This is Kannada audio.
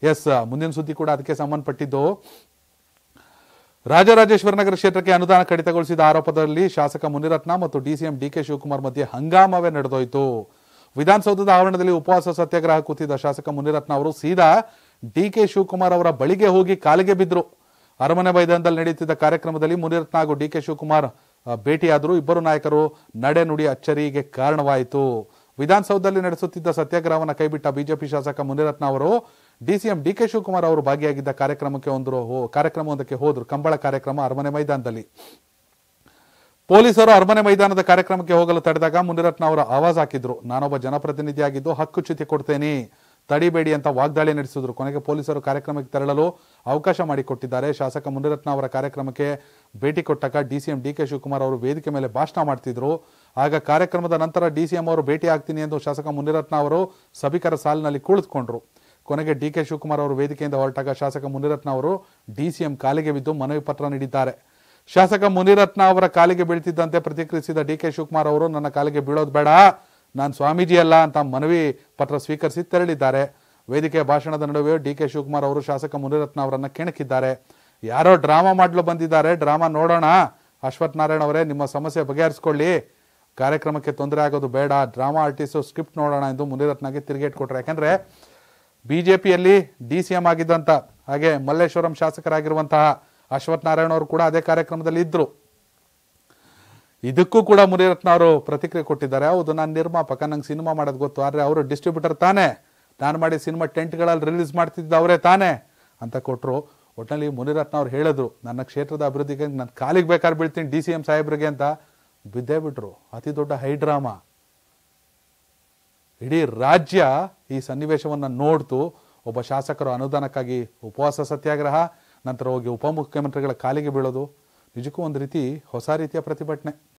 ಎಸ್ ಮುಂದಿನ ಸುದ್ದಿ ಕೂಡ ಅದಕ್ಕೆ ಸಂಬಂಧಪಟ್ಟಿದ್ದು ರಾಜರಾಜೇಶ್ವರ ನಗರ ಕ್ಷೇತ್ರಕ್ಕೆ ಅನುದಾನ ಕಡಿತಗೊಳಿಸಿದ ಆರೋಪದಲ್ಲಿ ಶಾಸಕ ಮುನಿರತ್ನ ಮತ್ತು ಡಿಸಿಎಂ ಡಿಕೆ ಶಿವಕುಮಾರ್ ಮಧ್ಯೆ ಹಂಗಾಮವೇ ನಡೆದೋಯ್ತು ವಿಧಾನಸೌಧದ ಆವರಣದಲ್ಲಿ ಉಪವಾಸ ಸತ್ಯಾಗ್ರಹ ಕೂತಿದ್ದ ಶಾಸಕ ಮುನಿರತ್ನ ಅವರು ಸೀದಾ ಡಿಕೆ ಶಿವಕುಮಾರ್ ಅವರ ಬಳಿಗೆ ಹೋಗಿ ಕಾಲಿಗೆ ಬಿದ್ರು ಅರಮನೆ ಮೈದಾನದಲ್ಲಿ ನಡೆಯುತ್ತಿದ್ದ ಕಾರ್ಯಕ್ರಮದಲ್ಲಿ ಮುನಿರತ್ನ ಹಾಗೂ ಡಿಕೆ ಶಿವಕುಮಾರ್ ಆ, ಭೇಟಿಯಾದರು ಇಬ್ಬರು ನಾಯಕರು ನಡೆ ನುಡಿ ಅಚ್ಚರಿಗೆ ಕಾರಣವಾಯಿತು ವಿಧಾನಸೌಧದಲ್ಲಿ ನಡೆಸುತ್ತಿದ್ದ ಸತ್ಯಾಗ್ರಹವನ್ನು ಕೈಬಿಟ್ಟ ಬಿಜೆಪಿ ಶಾಸಕ ಮುನಿರತ್ನ ಅವರು ಡಿಸಿಎಂ ಡಿಕೆ ಶಿವಕುಮಾರ್ ಅವರು ಭಾಗಿಯಾಗಿದ್ದ ಕಾರ್ಯಕ್ರಮಕ್ಕೆ ಒಂದು ಕಾರ್ಯಕ್ರಮವೊಂದಕ್ಕೆ ಹೋದ್ರು ಕಂಬಳ ಕಾರ್ಯಕ್ರಮ ಅರಮನೆ ಮೈದಾನದಲ್ಲಿ ಪೊಲೀಸರು ಅರಮನೆ ಮೈದಾನದ ಕಾರ್ಯಕ್ರಮಕ್ಕೆ ಹೋಗಲು ತಡೆದಾಗ ಮುನಿರತ್ನ ಅವರ ಆವಾಜ್ ಹಾಕಿದ್ರು ನಾನೊಬ್ಬ ಜನಪ್ರತಿನಿಧಿಯಾಗಿದ್ದು ಹಕ್ಕುಚ್ಯುತಿ ಕೊಡ್ತೇನೆ ತಡಿಬೇಡಿ ಅಂತ ವಾಗ್ದಾಳಿ ನಡೆಸಿದ್ರು ಕೊನೆಗೆ ಪೊಲೀಸರು ಕಾರ್ಯಕ್ರಮಕ್ಕೆ ತೆರಳಲು ಅವಕಾಶ ಮಾಡಿಕೊಟ್ಟಿದ್ದಾರೆ ಶಾಸಕ ಮುನಿರತ್ನ ಅವರ ಕಾರ್ಯಕ್ರಮಕ್ಕೆ ಭೇಟಿ ಕೊಟ್ಟಾಗ ಡಿಸಿಎಂ ಡಿಕೆ ಶಿವಕುಮಾರ್ ಅವರು ವೇದಿಕೆ ಮೇಲೆ ಭಾಷಣ ಮಾಡ್ತಿದ್ರು ಆಗ ಕಾರ್ಯಕ್ರಮದ ನಂತರ ಡಿಸಿಎಂ ಅವರು ಭೇಟಿ ಆಗ್ತೀನಿ ಎಂದು ಶಾಸಕ ಮುನಿರತ್ನ ಅವರು ಸಭಿಕರ ಸಾಲಿನಲ್ಲಿ ಕುಳಿತುಕೊಂಡ್ರು ಕೊನೆಗೆ ಡಿಕೆ ಶಿವಕುಮಾರ್ ಅವರು ವೇದಿಕೆಯಿಂದ ಹೊರಟಾಗ ಶಾಸಕ ಮುನಿರತ್ನ ಅವರು ಡಿಸಿಎಂ ಕಾಲಿಗೆ ಬಿದ್ದು ಮನವಿ ಪತ್ರ ನೀಡಿದ್ದಾರೆ ಶಾಸಕ ಮುನಿರತ್ನ ಅವರ ಕಾಲಿಗೆ ಬೀಳ್ತಿದ್ದಂತೆ ಪ್ರತಿಕ್ರಿಯಿಸಿದ ಡಿಕೆ ಶಿವಕುಮಾರ್ ಅವರು ನನ್ನ ಕಾಲಿಗೆ ಬೀಳೋದು ಬೇಡ ನಾನು ಸ್ವಾಮೀಜಿ ಅಲ್ಲ ಅಂತ ಮನವಿ ಪತ್ರ ಸ್ವೀಕರಿಸಿ ತೆರಳಿದ್ದಾರೆ ವೇದಿಕೆಯ ಭಾಷಣದ ನಡುವೆ ಡಿಕೆ ಶಿವಕುಮಾರ್ ಅವರು ಶಾಸಕ ಮುನಿರತ್ನ ಅವರನ್ನ ಕೆಣಕಿದ್ದಾರೆ ಯಾರೋ ಡ್ರಾಮಾ ಮಾಡಲು ಬಂದಿದ್ದಾರೆ ಡ್ರಾಮಾ ನೋಡೋಣ ಅಶ್ವಥ್ ನಾರಾಯಣ ಅವರೇ ನಿಮ್ಮ ಸಮಸ್ಯೆ ಬಗೆಹರಿಸ್ಕೊಳ್ಳಿ ಕಾರ್ಯಕ್ರಮಕ್ಕೆ ತೊಂದರೆ ಆಗೋದು ಬೇಡ ಡ್ರಾಮಾ ಆರ್ಟಿಸ್ಟ್ ಸ್ಕ್ರಿಪ್ಟ್ ನೋಡೋಣ ಎಂದು ಮುನಿರತ್ನಗೆ ತಿರುಗೇಟ್ ಕೊಟ್ರು ಯಾಕಂದ್ರೆ ಬಿಜೆಪಿಯಲ್ಲಿ ಡಿ ಸಿ ಎಂ ಆಗಿದ್ದಂತ ಹಾಗೆ ಮಲ್ಲೇಶ್ವರಂ ಶಾಸಕರಾಗಿರುವಂತಹ ಅಶ್ವಥ್ ನಾರಾಯಣ ಅವರು ಕೂಡ ಅದೇ ಕಾರ್ಯಕ್ರಮದಲ್ಲಿ ಇದ್ರು ಇದಕ್ಕೂ ಕೂಡ ಮುನಿರತ್ನ ಅವರು ಪ್ರತಿಕ್ರಿಯೆ ಕೊಟ್ಟಿದ್ದಾರೆ ಹೌದು ನಾನು ನಿರ್ಮಾಪಕ ನಂಗೆ ಸಿನಿಮಾ ಮಾಡೋದು ಗೊತ್ತು ಆದರೆ ಅವರು ಡಿಸ್ಟ್ರಿಬ್ಯೂಟರ್ ತಾನೇ ನಾನು ಮಾಡಿ ಸಿನಿಮಾ ಟೆಂಟ್ಗಳಲ್ಲಿ ರಿಲೀಸ್ ಮಾಡ್ತಿದ್ದ ಅವರೇ ತಾನೇ ಅಂತ ಕೊಟ್ಟರು ಒಟ್ಟಿನಲ್ಲಿ ಮುನಿರತ್ನ ಅವ್ರು ಹೇಳಿದ್ರು ನನ್ನ ಕ್ಷೇತ್ರದ ಅಭಿವೃದ್ಧಿಗೆ ನಾನು ಕಾಲಿಗೆ ಬೇಕಾದ್ರೆ ಬೀಳ್ತೀನಿ ಡಿ ಸಿ ಎಂ ಸಾಹೇಬ್ರಿಗೆ ಅಂತ ಬಿದ್ದೇ ಬಿಟ್ರು ಅತಿ ದೊಡ್ಡ ಹೈಡ್ರಾಮಾ ಇಡೀ ರಾಜ್ಯ ಈ ಸನ್ನಿವೇಶವನ್ನು ನೋಡ್ತು ಒಬ್ಬ ಶಾಸಕರು ಅನುದಾನಕ್ಕಾಗಿ ಉಪವಾಸ ಸತ್ಯಾಗ್ರಹ ನಂತರ ಹೋಗಿ ಉಪಮುಖ್ಯಮಂತ್ರಿಗಳ ಕಾಲಿಗೆ ಬೀಳೋದು ನಿಜಕ್ಕೂ ಒಂದು ರೀತಿ ಹೊಸ ರೀತಿಯ ಪ್ರತಿಭಟನೆ